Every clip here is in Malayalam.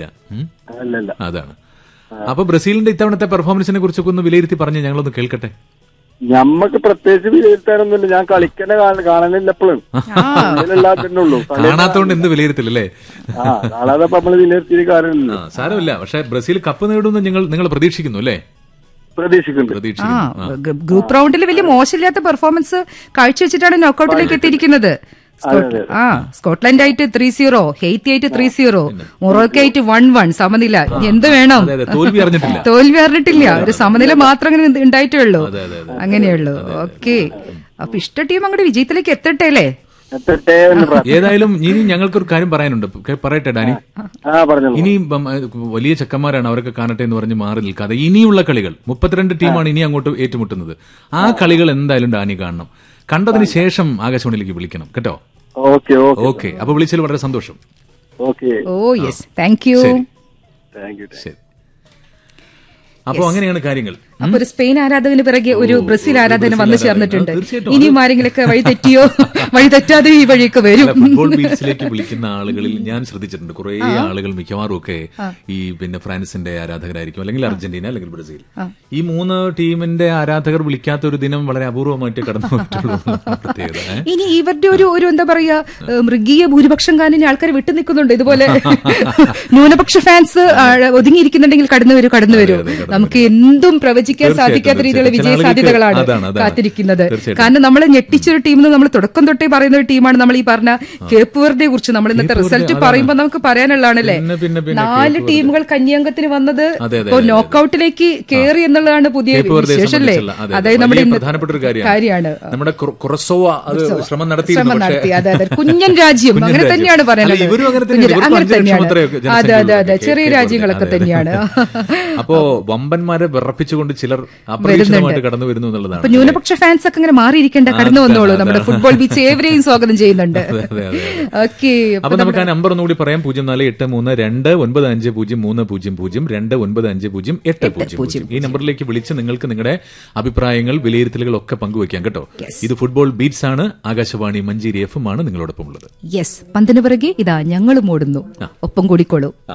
ഇല്ല ഉം? അല്ലല്ല അതാണ് അപ്പൊ ബ്രസീലിന്റെ ഇത്തവണത്തെ പെർഫോമൻസിനെ കുറിച്ചൊക്കെ ഒന്ന് വിലയിരുത്തി പറഞ്ഞ് ഞങ്ങളൊന്ന് കേൾക്കട്ടെ ഞമ്മക്ക് പ്രത്യേകിച്ച് വിലയിരുത്താനൊന്നുമില്ല ഞാൻ കളിക്കന്നെ കാണ- കാണലില്ല എപ്പോഴും അതിലെല്ലാത്തിനുള്ളൂ ഉള്ളൂ കളി കാണാത്തോണ്ട് എന്ത് വിലയിരുത്തലല്ലേ ആ കാണാതെ ഇപ്പൊ നമ്മള് വിലയിരുത്തിയ കാര്യമില്ല ആ സാരമില്ല പക്ഷെ ബ്രസീൽ കപ്പ് നേടുമെന്ന് നിങ്ങൾ നിങ്ങൾ പ്രതീക്ഷിക്കുന്നു അല്ലേ പ്രതീക്ഷിക്കുന്നുണ്ട് ആ പ്രതീക്ഷിക്കുന്നു ആ. ഗ്രൂ- ഗ്രൂപ്പ് റൗണ്ടിൽ വലിയ മോശമില്ലാത്ത പെർഫോമൻസ് കാഴ്ചവെച്ചിട്ടാണ് നോക്കൌട്ടിലേക്ക് എത്തിയിരിക്കുന്നത് സ്കോട്ട്- ആ സ്കോട്ട്ലൻഡ് ആയിട്ട് ത്രീ സീറോ ഹെയ്ത്തി ആയിട്ട് ത്രീ സീറോ മൊറോക്ക ആയിട്ട് വൺ വൺ സമനില ഇനി എന്ത് വേണം അതെ അതെ തോൽവി അറിഞ്ഞിട്ടില്ല തോൽവി അറിഞ്ഞിട്ടില്ല ഒരു സമനില മാത്രം അങ്ങനെ ഉണ്ടായിട്ടുള്ളൂ അതെ, അതെ, അതെ. അങ്ങനെയുള്ളൂ ഓക്കെ അപ്പൊ ഇഷ്ട ടീം അങ്ങോട്ട് വിജയത്തിലേക്ക് എത്തട്ടെ അല്ലേ എത്തട്ടെ എന്ന് പ്രാർത്ഥി- ഏതായാലും ഇനി ഞങ്ങൾക്കൊരു കാര്യം പറയാനുണ്ട് കേ- പറയട്ടെ ഡാനി ആ പറഞ്ഞോളൂ ഇനി ബം, ഏ, വലിയ ചെക്കന്മാരാണ് അവരൊക്കെ കാണട്ടെ എന്ന് പറഞ്ഞ് മാറി നിൽക്കാതെ ഇനിയുള്ള കളികൾ മുപ്പത്തിരണ്ട് ടീമാണ് ഇനി അങ്ങോട്ട് ഏറ്റുമുട്ടുന്നത് ആ കളികൾ എന്തായാലും ഡാനി കാണണം കണ്ടതിന് ശേഷം ആകാശവാണിയിലേക്ക് വിളിക്കണം കേട്ടോ ഓക്കെ ഓക്കെ ഓക്കെ അപ്പൊ വിളിച്ചതിൽ വളരെ സന്തോഷം okay oh yes thank you ശരി താങ്ക് യു ശരി അപ്പൊ അങ്ങനെയാണ് കാര്യങ്ങൾ അപ്പൊ ഒരു സ്പെയിൻ ആരാധകന് പിറകെ ഒരു ബ്രസീൽ ആരാധകൻ വന്നു ബ്രസീൽ ചേർന്നിട്ടുണ്ട് ആരാധകൻ. തീർച്ചയായിട്ടും. ഇനിയും ആരെങ്കിലൊക്കെ വഴി തെറ്റിയോ വഴി തെറ്റാതെ ഈ വഴിയൊക്കെ വരും അല്ല, ഫുട്ബോൾ ബീച്ചിലേക്ക് വിളിക്കുന്ന ആളുകളിൽ ഞാൻ ശ്രദ്ധിച്ചിട്ടുണ്ട് കുറെ ആളുകൾ മിക്കവാറും ഒക്കെ ഈ പിന്നെ ഫ്രാൻസിന്റെ ആരാധകരായിരിക്കും അല്ലെങ്കിൽ അർജന്റീന അല്ലെങ്കിൽ ബ്രസീൽ ഈ മൂന്ന് ടീമിന്റെ ആരാധകർ വിളിക്കാത്ത ഒരു ദിനം വളരെ അപൂർവമായിട്ട് കടന്നു പോയിട്ടുള്ളൂ എന്നതാണ് പ്രത്യേകത ഏ? ഇനി ഇവരുടെ ഒരു ഒരു എന്താ പറയാ ഏഹ്, മൃഗീയ ഭൂരിപക്ഷം കാരനെ ആൾക്കാർ വിട്ടു നിൽക്കുന്നുണ്ട് ഇതുപോലെ ന്യൂനപക്ഷ ഫാൻസ് ആ, ഒതുങ്ങിയിരിക്കുന്നുണ്ടെങ്കിൽ കടന്നു വരൂ കടന്നു വരൂ നമുക്ക് എന്തും പ്രവചിക്കാൻ തീർച്ചയായിട്ടും, സാധിക്കാത്ത രീതിയിലുള്ള തീർച്ചയായിട്ടും. വിജയ ചില സാധ്യതകളാണ് ആളുകൾക്ക് അതാണ്, അതാണ്. കാത്തിരിക്കുന്നത് തീർച്ചയായിട്ടും. കാരണം നമ്മളെ ഞെട്ടിച്ചൊരു ടീം നമ്മൾ തുടക്കം തൊട്ടേ പറയുന്ന ഒരു ടീമാണ് നമ്മൾ ഈ പറഞ്ഞ കേപ്പ് വെറുതെ കുറിച്ച് നമ്മൾ ഇന്നത്തെ കേപ്പ് വെർദെ, റിസൾട്ട് അതാണ്. പറയുമ്പോൾ നമുക്ക് പറയാനുള്ളതാണല്ലേ പിന്നെ, പിന്നെ, പിന്നെ നാല് കേപ്പ് ടീമുകൾ കന്യാംഗത്തിന് വന്നത് അതെ, അതെ, ഇപ്പോ അതെ, അതെ. നോക്കൌട്ടിലേക്ക് കയറി എന്നുള്ളതാണ് പുതിയ കേപ്പ് വെർദെ വിശേഷം അല്ലേ സംബന്ധിച്ചുള്ള- അതെ, അതെ. അതായത് നമ്മുടെ വലിയ ഇന്ന് പ്രധാനപ്പെട്ട ഒരു കാര്യമാണ് കാര്യമാണ് നമ്മുടെ കുറ- കുറസോവ അത് ശ്രമം നടത്തിയിരുന്നു ശ്രമം പക്ഷേ നടത്തി അതെ അതെ കുഞ്ഞൻ രാജ്യം കുഞ്ഞൻ അങ്ങനെ രാജ്യം. തന്നെയാണ് പറയുന്നത് അല്ല, ഇവരും അങ്ങനെ കുഞ്ഞൻ- തന്നെയാണ്. ഇവർക്ക് അങ്ങനെ അഞ്ച് ലക്ഷം തന്നെയാണ് അത്രയൊക്കെ അതെ അതെ ജനസംഖ്യയുള്ളൂ. അതെ ചെറിയ കേപ്പ് രാജ്യങ്ങളൊക്കെ വെർദെ. തന്നെയാണ് അപ്പോ വമ്പന്മാരെ വിറപ്പിച്ചുകൊണ്ട് ചിലർ അപ്രതീക്ഷിതമായിട്ട് കടന്നു വരുന്നു എന്നുള്ളതാണ് അപ്പൊ ന്യൂനപക്ഷ ഫാൻസ് ഒക്കെ അങ്ങനെ മാറിയിരിക്കേണ്ട കടന്നു അതാണ്, വന്നോളൂ നമ്മുടെ അതാണ്. ഫുട്ബോൾ ബീച്ച് ഏവരെയും സ്വാഗതം ചെയ്യുന്നുണ്ട് അതെ, അതെ, അതെ. ഓക്കെ അപ്പൊ നമുക്ക് ആ നമ്പർ ഒന്നുകൂടി പറയാം പൂജ്യം നാല് എട്ട് മൂന്ന് രണ്ട് ഒൻപത് അഞ്ച് പൂജ്യം മൂന്ന് പൂജ്യം പൂജ്യം രണ്ട് ഒൻപത് അഞ്ച് പൂജ്യം എട്ട് പൂജ്യം പൂജ്യം ഈ നമ്പറിലേക്ക് വിളിച്ച് നിങ്ങൾക്ക് നിങ്ങളുടെ അഭിപ്രായങ്ങൾ വിലയിരുത്തലുകൾ ഒക്കെ പങ്കുവയ്ക്കാം കേട്ടോ ഇത് ഫുട്ബോൾ ബീറ്റ്സ് ആണ് ആകാശവാണി മഞ്ചേരി എഫ് എം ആണ് നിങ്ങളോടൊപ്പം ഉള്ളത് യെസ് പന്തിന് പിറകെ ഇതാ ഞങ്ങളും ഓടുന്നു ഒപ്പം കൂടിക്കോളൂ ആ.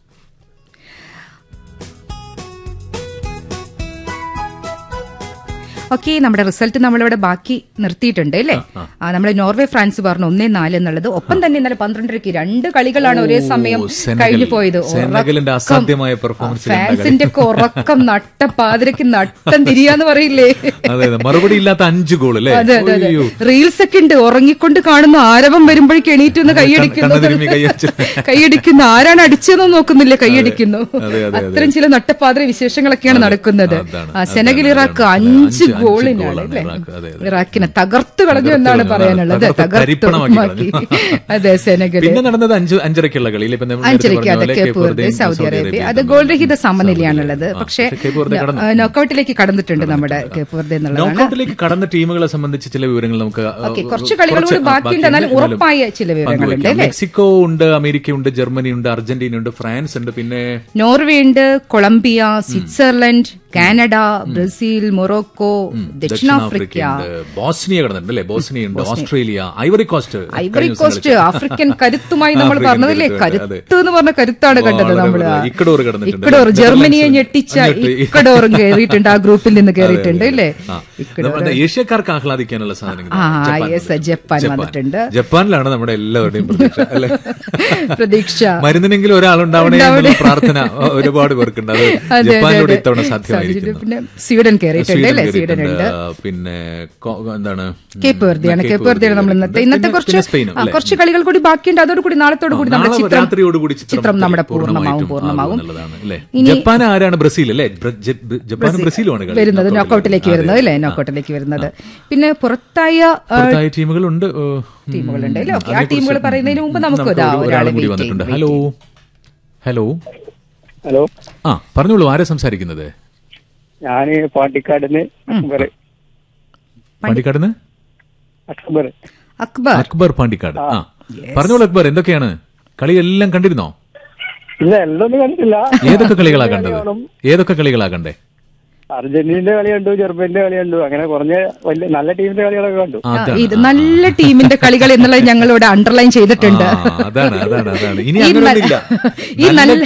ഓക്കെ നമ്മുടെ റിസൾട്ട് നമ്മളിവിടെ ബാക്കി നിർത്തിയിട്ടുണ്ട് അല്ലേ ആ നമ്മളെ നോർവേ ഫ്രാൻസ് പറഞ്ഞു ഒന്നേ നാല് എന്നുള്ളത് ഒപ്പം തന്നെ ഇന്നലെ പന്ത്രണ്ടരയ്ക്ക് രണ്ട് കളികളാണ് ഒരേ സമയം സെനഗൽ. കഴിഞ്ഞു പോയത് സെനഗലിന്റെ ഉറക്കം. അസാധ്യമായ performance ൽ കണ്ട കളി. ഫാൻസിന്റെ ഒക്കെ ഉറക്കം നട്ടപ്പാതിരക്ക് നട്ടം തിരിയാന്ന് പറയില്ലേ അതെ അതെ മറുപടി ഇല്ലാത്ത അഞ്ച് ഗോൾ അല്ലേ അതെ അതെ അതെ അയ്യോ. റീൽസ് ഒക്കെ ഉണ്ട് ഉറങ്ങിക്കൊണ്ട് കാണുന്ന ആരവം വരുമ്പോഴേക്ക് എണീറ്റ് നിന്ന് കൈയടിക്കുന്നു കണ്ണ് തിരുമ്മി കൈയടിച്ച്. കൈയടിക്കുന്നു ആരാണ് അടിച്ചതെന്ന് നോക്കുന്നില്ല കൈയടിക്കുന്നു അതെ, അതെ, അതെ. അത്തരം ചില നട്ടപ്പാതിര വിശേഷങ്ങളൊക്കെയാണ് നടക്കുന്നത് അതാണ്, ആ, സെനഗൽ അതാണ്, ഇറാഖ് അതാണ്. അഞ്ച് അഞ്ച് ഗോളിനാണ് ഗോളാണ് അല്ലേ ഇറാഖ്, അതെ, അതെ. ഇറാഖിനെ തകർത്തു കളഞ്ഞു തകർത്ത് എന്നാണ് കളഞ്ഞു, പറയാനുള്ളത് തകർത്ത് തകർത്തു തരിപ്പണമാക്കി മാക്കി. കളഞ്ഞു. അതെ സെനഗൽ പിന്നെ നടന്നത് അഞ്ച് അഞ്ചരക്കുള്ള കളിയിൽ ഇപ്പൊ നമ്മൾ നേരത്തെ അഞ്ചരയ്ക്ക് പറഞ്ഞ അത് പോലെ കേപ്പ് കേപ്പ് വെറുതെ വെർദെയും സൗദി അറേബ്യ അത് തമ്മിൽ ഗോൾരഹിത സമനിലയാണുള്ളത് ആ, പക്ഷേ കേപ്പ് വെർദെ കടന്നു. നോക്കൌട്ടിലേക്ക് കടന്നിട്ടുണ്ട് നമ്മുടെ കേപ്പ് വെറുതെ എന്നുള്ളതാണ് നോക്കൌട്ടിലേക്ക് കടന്ന ടീമുകളെ സംബന്ധിച്ച് ചില വിവരങ്ങൾ നമുക്ക് ആ, ഓക്കേ, ആ, കുറച്ച് കളികൾ കൂടി കുറച്ച്, ആ, ബാക്കിയുണ്ട് എന്നാലും എന്നാലും ഉറപ്പായ ചില വിവരങ്ങളുണ്ട് പങ്കുവയ്ക്കാം. അല്ലേ? മെക്സിക്കോ ഉണ്ട് അമേരിക്ക ഉണ്ട് ജർമ്മനി ഉണ്ട് അർജന്റീന ഉണ്ട് ഫ്രാൻസ് ഉണ്ട് പിന്നെ നോർവേ ഉണ്ട് Colombia Switzerland Canada Brazil Morocco ദക്ഷിണാഫ്രിക്ക ഉണ്ട് ബോസ്നിയ കടന്നിട്ടുണ്ട് അല്ലേ ബോസ്നിയ ഉണ്ട് Australia Ivory Coast Ivory Coast African കരുത്തുമായി നമ്മൾ ആഫ്രിക്കൻ പറഞ്ഞതല്ലേ കരുത്ത്, അതെ. കരുത്ത് എന്ന് പറഞ്ഞ കരുത്താണ് കണ്ടത് വളരെ നമ്മള് വളരെ. ഇക്വഡോർ കടന്നിട്ടുണ്ട് ഇക്വഡോർ അല്ലേ? ജർമ്മനിയെ നെതർലൻഡ്സ് ഞെട്ടിച്ച ഞെട്ടി. ഇക്വഡോറും കയറിയിട്ടുണ്ട് ആ ഗ്രൂപ്പിൽ നിന്ന് കയറിയിട്ടുണ്ട് അല്ലേ ആ. ഇക്വഡോർ നമ്മുടെ ഏഷ്യക്കാർക്ക് ആഹ്ലാദിക്കാനുള്ള സാധനങ്ങൾ ആ, ജപ്പാൻ. yes, ജപ്പാൻ വന്നിട്ടുണ്ട്. ജപ്പാനിലാണ് നമ്മുടെ എല്ലാവരുടെയും പ്രതീക്ഷ അല്ലെ പ്രതീക്ഷ മരുന്നിനെങ്കിലും ഒരാളുണ്ടാവണേ എന്നുള്ള പ്രാർത്ഥന ഒ- ഒരുപാട് പേർക്കുണ്ട് അത് അതെ, അതെ, ജപ്പാനിലൂടെ അതെ. ഇത്തവണ സാധിച്ചിട്ടുണ്ട്. സാധ്യമായിരിക്കുന്നു പിന്നെ സ്വീഡൻ കയറിയിട്ടുണ്ട് അല്ലേ സ്വീഡൻ കയറിയിട്ടുണ്ട്. ഉണ്ട് പിന്നെ കൊ- എന്താണ് കേപ്പ് വെറുതെയാണ് കേപ്പ് വെറുതെയാണ് നമ്മൾ ഇന്നത്തെ ഇന്നത്തെ കുറച്ച് സ്പെയിനും ആ, കുറച്ച് കളികൾ കൂടി ബാക്കിയുണ്ട് അതോടുകൂടി നാളത്തോടു കൂടി നമ്മുടെ നാളെ ചിത്രം രാത്രിയോടുകൂടി ചിത്രം നമ്മുടെ പൂർണ്ണമാവും പൂർണ്ണമായിട്ടും പൂർണ്ണമാവും ആകും എന്നുള്ളതാണ് അല്ലേ ഇനി ജപ്പാൻ ആരാണ് ബ്രസീൽ അല്ലേ ബ്ര- ജ- ജപ്പാനും ബ്രസീലുമാണ് കളി. വരുന്നത് knockout നോക്കൌട്ടിലേക്ക് കളിൽ. വരുന്നത് അതെ. അല്ലേ നോക്കൌട്ടിലേക്ക് വരുന്നത് പിന്നെ പുറത്തായ ആ, പുറത്തായ ടീമുകളുണ്ട് ഏ, ഉം, ടീമുകളുണ്ട് അല്ലേ ഓക്കെ ആ അതിനെക്കുറിച്ച് ടീമുകൾ പറയുന്നതിന് മുമ്പ് നമുക്ക് നമുക്ക് ഇതാ ഒരു- ഒരാളെ ഒരാളും കൂടി wait വന്നിട്ടുണ്ട് ചെയ്യും, ഹലോ ഹലോ ഹലോ ആ പറഞ്ഞോളൂ ആരാ സംസാരിക്കുന്നത് ഞാന് പാട്ടിക്കാടിന് അക്ബർ പാണ്ടിക്കാടുന്ന് അക്ബർ അക്ബർ അക്ബർ പാണ്ടിക്കാട് ആ പറഞ്ഞോളൂ അക്ബർ എന്തൊക്കെയാണ് കളി എല്ലാം കണ്ടിരുന്നോ ഇല്ല എല്ലാം കണ്ടിട്ടില്ല ഏതൊക്കെ കളികളാ കണ്ടത് ഏതൊക്കെ കളികളാ കണ്ടേ അർജന്റീനയുടെ കളി കണ്ടു ജർമ്മനിന്റെ കളി കണ്ടു അങ്ങനെ കുറഞ്ഞ വലിയ നല്ല ടീമിന്റെ കളികളൊക്കെ കണ്ടു ആ, അതാണ്. ഇത് നല്ല ടീമിന്റെ കളികൾ എന്നുള്ളത് ഞങ്ങളിവിടെ അണ്ടർലൈൻ ചെയ്തിട്ടുണ്ട് ആ, അതാണ് അതാണ് അതാണ് ഇനി ഈ അങ്ങനെ നല്ല- ഒന്നുമില്ല ഈ നല്ല നല്ല